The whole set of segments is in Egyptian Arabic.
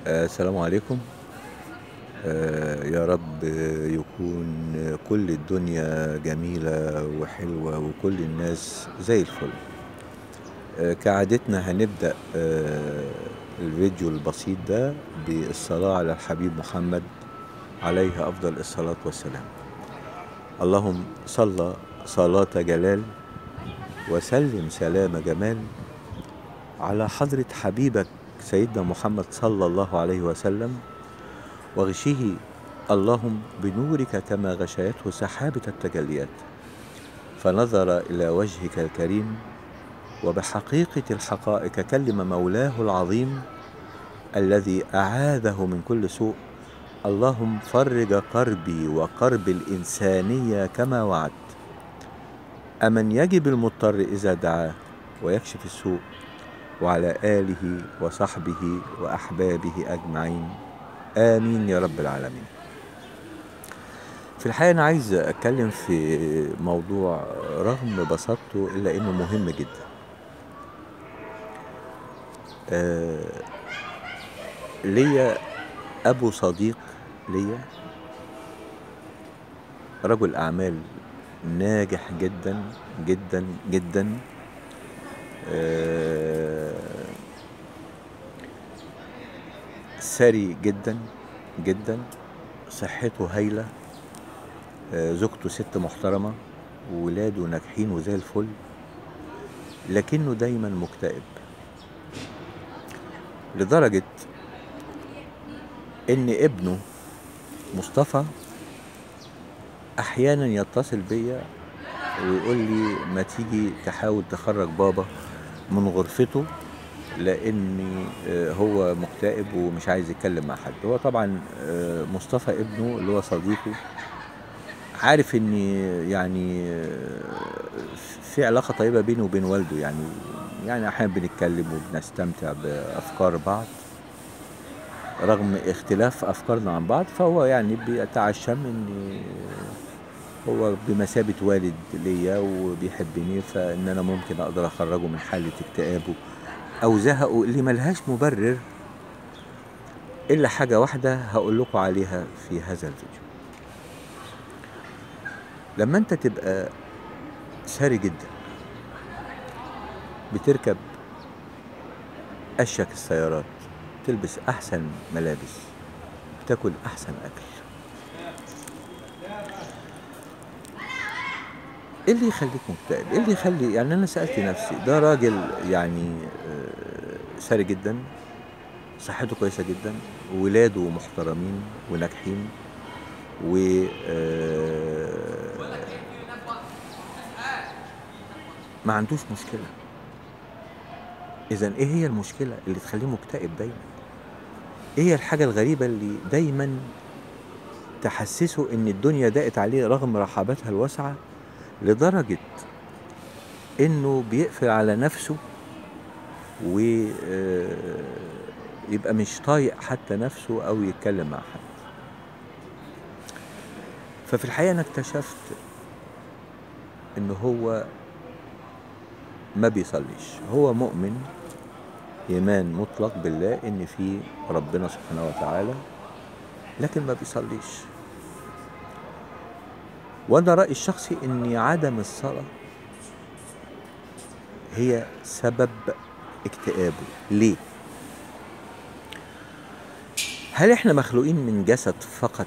آه، السلام عليكم آه، يا رب يكون كل الدنيا جميلة وحلوة وكل الناس زي الفل آه، كعادتنا هنبدأ آه، الفيديو البسيط ده بالصلاة على الحبيب محمد عليه أفضل الصلاة والسلام اللهم صل صلاة جلال وسلم سلام جمال على حضرة حبيبك سيدنا محمد صلى الله عليه وسلم وغشيه اللهم بنورك كما غشيته سحابة التجليات فنظر إلى وجهك الكريم وبحقيقة الحقائق كلم مولاه العظيم الذي أعاذه من كل سوء اللهم فرج كربي وكرب الإنسانية كما وعدت أمن يجب المضطر إذا دعاه ويكشف السوء وعلى آله وصحبه وأحبابه أجمعين آمين يا رب العالمين في الحقيقة أنا عايز أتكلم في موضوع رغم بساطته إلا إنه مهم جدا آه ليا أبو صديق ليا رجل أعمال ناجح جدا جدا جدا آه ثري جدا جدا صحته هايلة آه زوجته ست محترمة وولاده ناجحين وزي الفل لكنه دايما مكتئب لدرجة ان ابنه مصطفى احيانا يتصل بيا ويقول لي ما تيجي تحاول تخرج بابا من غرفته لان هو مكتئب ومش عايز يتكلم مع حد هو طبعا مصطفى ابنه اللي هو صديقه عارف ان يعني في علاقه طيبه بينه وبين والده يعني يعني احيانا بنتكلم وبنستمتع بافكار بعض رغم اختلاف افكارنا عن بعض فهو يعني بيتعشم ان هو بمثابة والد ليا وبيحبني فان انا ممكن اقدر اخرجه من حالة اكتئابه او زهقه اللي ملهاش مبرر الا حاجة واحدة هقول لكم عليها في هذا الفيديو لما انت تبقى ثري جدا بتركب اشيك السيارات تلبس احسن ملابس بتاكل احسن اكل ايه اللي يخليك مكتئب ايه اللي يخلي يعني انا سالت نفسي ده راجل يعني ثري جدا صحته كويسه جدا ولاده محترمين وناجحين و ما عندوش مشكله اذا ايه هي المشكله اللي تخليه مكتئب دايما ايه هي الحاجه الغريبه اللي دايما تحسسه ان الدنيا ضاقت عليه رغم رحابتها الواسعه لدرجه انه بيقفل على نفسه ويبقى مش طايق حتى نفسه او يتكلم مع حد ففي الحقيقه انا اكتشفت ان هو ما بيصليش هو مؤمن ايمان مطلق بالله ان في ربنا سبحانه وتعالى لكن ما بيصليش وانا رايي الشخصي ان عدم الصلاه هي سبب اكتئابه ليه هل احنا مخلوقين من جسد فقط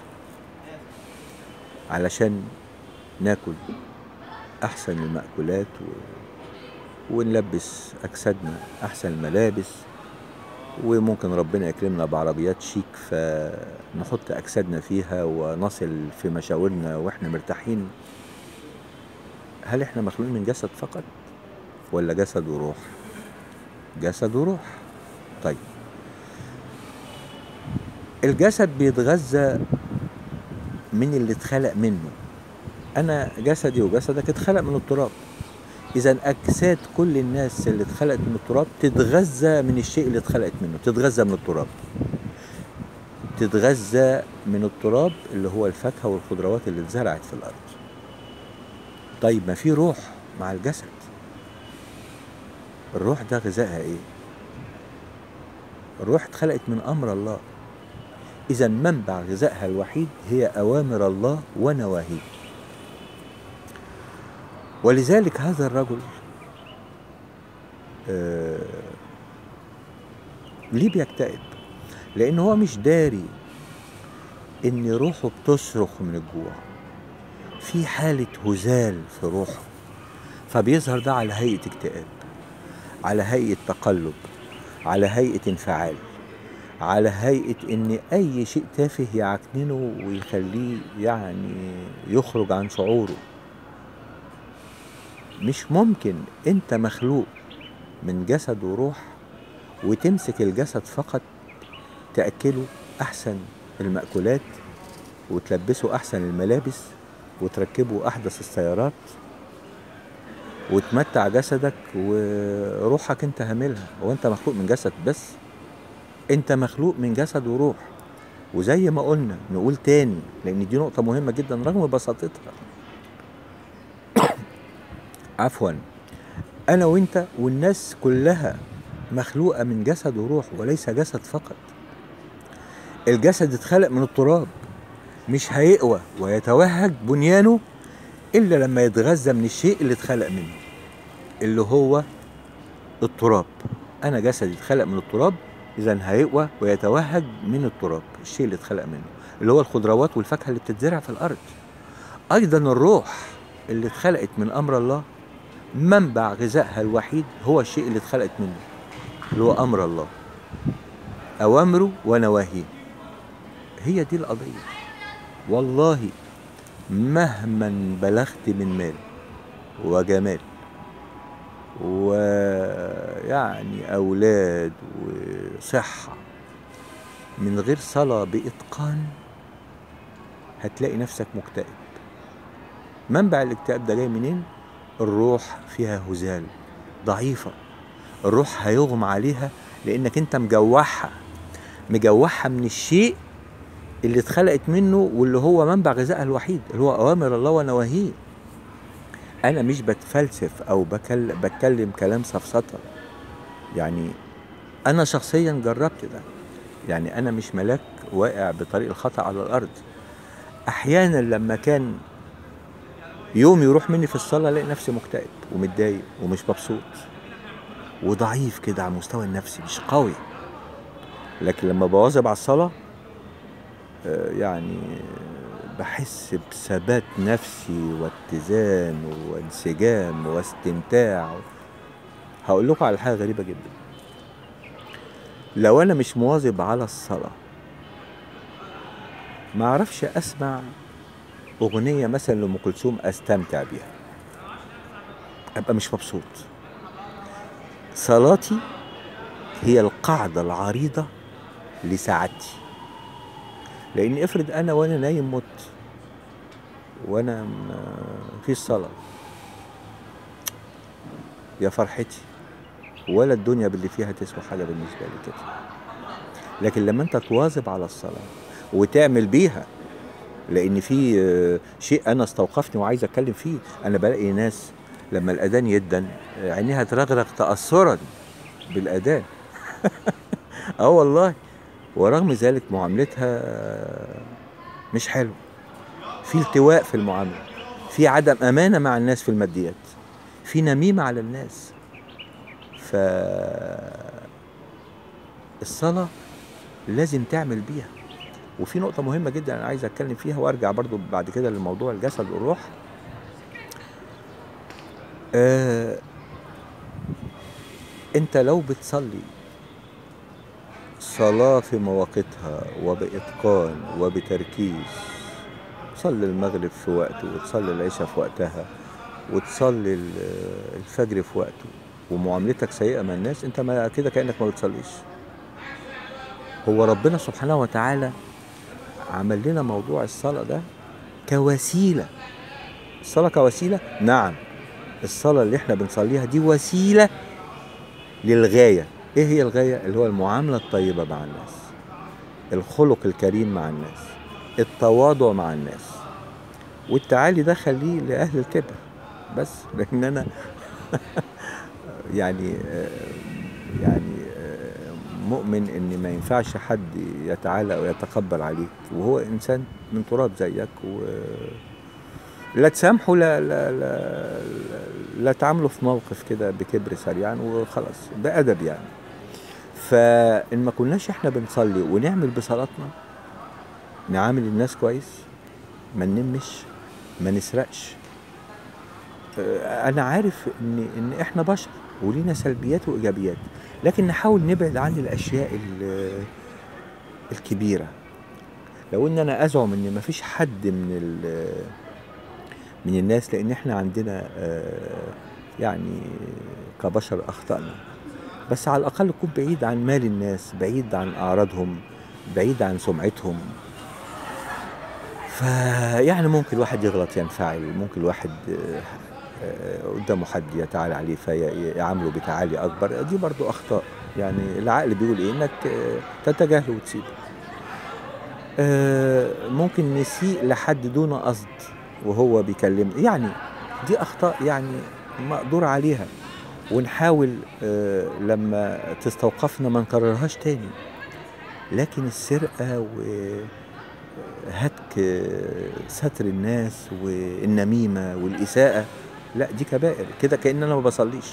علشان ناكل احسن المأكولات و... ونلبس أجسادنا أحسن الملابس وممكن ربنا يكرمنا بعربيات شيك فنحط أجسادنا فيها ونصل في مشاورنا وإحنا مرتاحين هل إحنا مخلوقين من جسد فقط ولا جسد وروح جسد وروح طيب الجسد بيتغذى من اللي اتخلق منه أنا جسدي وجسدك اتخلق من التراب اذا اجساد كل الناس اللي اتخلقت من التراب تتغذى من الشيء اللي اتخلقت منه تتغذى من التراب تتغذى من التراب اللي هو الفاكهه والخضروات اللي اتزرعت في الارض طيب ما في روح مع الجسد الروح ده غذائها ايه الروح اتخلقت من امر الله اذا منبع غذائها الوحيد هي اوامر الله ونواهيه ولذلك هذا الرجل آه ليه بيكتئب لان هو مش داري ان روحه بتصرخ من الجوع في حالة هزال في روحه فبيظهر ده على هيئة اكتئاب على هيئة تقلب على هيئة انفعال على هيئة ان اي شيء تافه يعكننه ويخليه يعني يخرج عن شعوره مش ممكن انت مخلوق من جسد وروح وتمسك الجسد فقط تأكله أحسن المأكولات وتلبسه أحسن الملابس وتركبه أحدث السيارات وتمتع جسدك وروحك انت هاملها هو انت مخلوق من جسد بس انت مخلوق من جسد وروح وزي ما قلنا نقول تاني لان دي نقطة مهمة جدا رغم بساطتها عفوا انا وانت والناس كلها مخلوقة من جسد وروح وليس جسد فقط الجسد اتخلق من التراب مش هيقوى ويتوهج بنيانه إلا لما يتغذى من الشيء اللي اتخلق منه اللي هو التراب أنا جسدي اتخلق من التراب إذا هيقوى ويتوهج من التراب الشيء اللي اتخلق منه اللي هو الخضروات والفاكهة اللي بتتزرع في الأرض أيضا الروح اللي اتخلقت من أمر الله منبع غذائها الوحيد هو الشيء اللي اتخلقت منه اللي هو أمر الله أوامره ونواهيه هي دي القضية والله مهما بلغت من مال وجمال ويعني أولاد وصحة من غير صلاة بإتقان هتلاقي نفسك مكتئب منبع الاكتئاب ده جاي منين؟ الروح فيها هزال ضعيفة الروح هيغمى عليها لأنك أنت مجوعها مجوعها من الشيء اللي اتخلقت منه واللي هو منبع غذائها الوحيد اللي هو أوامر الله ونواهيه أنا مش بتفلسف أو بكل بتكلم كلام سفسطة يعني أنا شخصيا جربت ده يعني أنا مش ملاك واقع بطريق الخطأ على الأرض أحيانا لما كان يوم يروح مني في الصلاة ألاقي نفسي مكتئب ومتضايق ومش مبسوط وضعيف كده على المستوى النفسي مش قوي لكن لما بواظب على الصلاة آه، يعني بحس بثبات نفسي واتزان وانسجام واستمتاع هقول لكم على حاجة غريبة جدا لو أنا مش مواظب على الصلاة ما أعرفش أسمع أغنية مثلا لأم كلثوم أستمتع بيها أبقى مش مبسوط صلاتي هي القاعدة العريضة لسعادتي لأن افرض أنا وأنا نايم مت وأنا في الصلاة يا فرحتي ولا الدنيا باللي فيها تسوى حاجة بالنسبة لي كده لكن لما أنت تواظب على الصلاة وتعمل بيها لأن في آه، شيء أنا استوقفني وعايز أتكلم فيه أنا بلاقي ناس لما الأذان يدن آه، عينيها ترغرغ تأثرا بالأذان اه والله ورغم ذلك معاملتها مش حلو في التواء في المعاملة في عدم أمانة مع الناس في الماديات في نميمة على الناس ف الصلاة لازم تعمل بيها وفي نقطة مهمة جدا أنا عايز أتكلم فيها وأرجع برضو بعد كده لموضوع الجسد والروح آه أنت لو بتصلي صلاة في مواقيتها وبإتقان وبتركيز تصلي المغرب في وقته وتصلي العشاء في وقتها وتصلي ال- الفجر في وقته ومعاملتك سيئة مع الناس انت ما كده كأنك ما بتصليش هو ربنا سبحانه وتعالى عمل لنا موضوع الصلاة ده كوسيلة الصلاة كوسيلة نعم الصلاة اللي احنا بنصليها دي وسيلة للغاية ايه هي الغاية اللي هو المعاملة الطيبة مع الناس الخلق الكريم مع الناس التواضع مع الناس والتعالي ده خليه لأهل الكبر بس لأن أنا يعني آه، يعني آه، مؤمن ان ما ينفعش حد يتعالى او يتقبل عليك وهو انسان من تراب زيك و لا تسامحه لا لا لا, لا تعامله في موقف كده بكبر سريعا وخلاص بأدب يعني فإن ما كناش احنا بنصلي ونعمل بصلاتنا نعامل الناس كويس ما ننمش ما نسرقش آه، انا عارف ان ان احنا بشر ولينا سلبيات وايجابيات لكن نحاول نبعد عن الاشياء ال- الكبيره لو ان انا ازعم ان مفيش حد من ال- من الناس لان احنا عندنا آه، يعني كبشر اخطانا بس على الاقل نكون بعيد عن مال الناس بعيد عن اعراضهم بعيد عن سمعتهم فيعني ممكن الواحد يغلط ينفعل ممكن الواحد آه، آه، قدامه حد يتعالى عليه فيعامله بتعالي اكبر دي برضو اخطاء يعني العقل بيقول ايه انك آه، تتجاهله وتسيبه آه، ممكن نسيء لحد دون قصد وهو بيكلمنا يعني دي اخطاء يعني مقدور عليها ونحاول آه، لما تستوقفنا ما نكررهاش تاني لكن السرقة وهتك آه، ستر الناس والنميمة والإساءة لا دي كبائر كده كأن أنا ما بصليش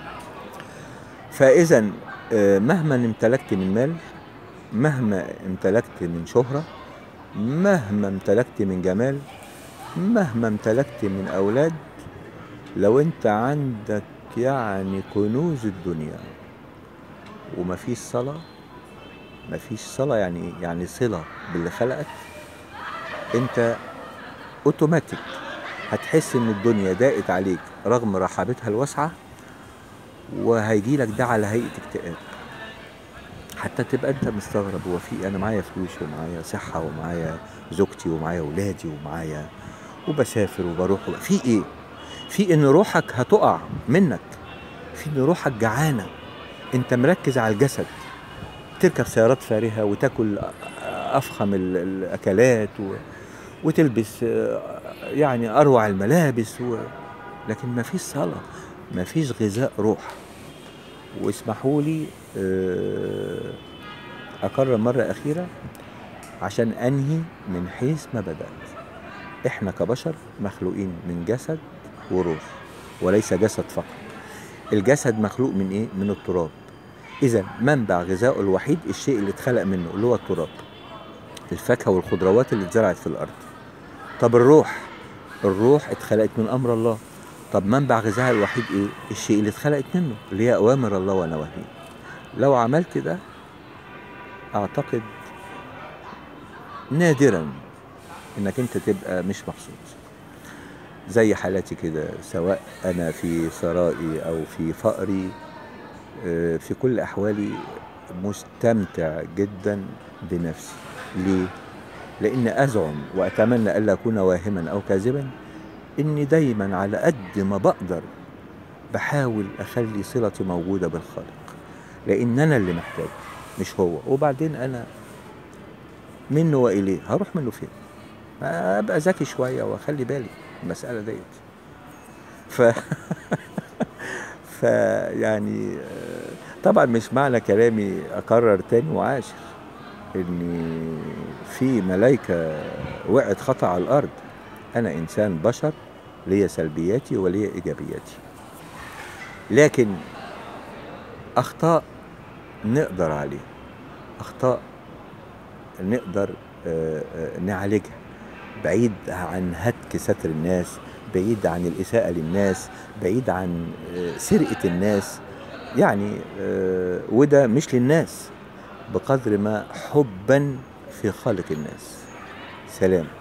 فإذا آه، مهما امتلكت من مال مهما امتلكت من شهرة مهما امتلكت من جمال مهما امتلكت من أولاد لو أنت عندك يعني كنوز الدنيا ومفيش صلاة مفيش صلاة يعني إيه؟ يعني صلة باللي خلقك أنت أوتوماتيك هتحس إن الدنيا ضاقت عليك رغم رحابتها الواسعة وهيجي لك ده على هيئة اكتئاب حتى تبقى انت مستغرب هو في انا معايا فلوس ومعايا صحه ومعايا زوجتي ومعايا ولادي ومعايا وبسافر وبروح وب... في ايه؟ في ان روحك هتقع منك في ان روحك جعانه انت مركز على الجسد تركب سيارات فارهه وتاكل افخم ال- الاكلات و... وتلبس آه، يعني اروع الملابس و... لكن ما فيش صلاه ما فيش غذاء روح واسمحوا لي آه، اكرر مره اخيره عشان انهي من حيث ما بدات احنا كبشر مخلوقين من جسد وروح وليس جسد فقط الجسد مخلوق من ايه من التراب اذا منبع غذائه الوحيد الشيء اللي اتخلق منه اللي هو التراب الفاكهه والخضروات اللي اتزرعت في الارض طب الروح الروح اتخلقت من امر الله طب منبع غذائها الوحيد ايه الشيء اللي اتخلقت منه اللي هي اوامر الله ونواهيه لو عملت ده اعتقد نادرا انك انت تبقى مش مبسوط زي حالاتي كده سواء انا في ثرائي او في فقري آه، في كل احوالي مستمتع جدا بنفسي ليه لان ازعم واتمنى الا اكون واهما او كاذبا اني دايما على قد ما بقدر بحاول اخلي صلتي موجوده بالخالق لان انا اللي محتاج مش هو وبعدين انا منه واليه هروح منه فين ابقى ذكي شويه واخلي بالي المساله ديت ف ف يعني آه، طبعا مش معنى كلامي اكرر تاني وعاشر ان في ملائكه وقعت خطا على الارض انا انسان بشر ليا سلبياتي وليا ايجابياتي لكن اخطاء نقدر عليها اخطاء نقدر آه، آه، نعالجها بعيد عن هتك ستر الناس بعيد عن الإساءة للناس بعيد عن آه، سرقة الناس يعني آه، وده مش للناس بقدر ما حبا في خالق الناس سلام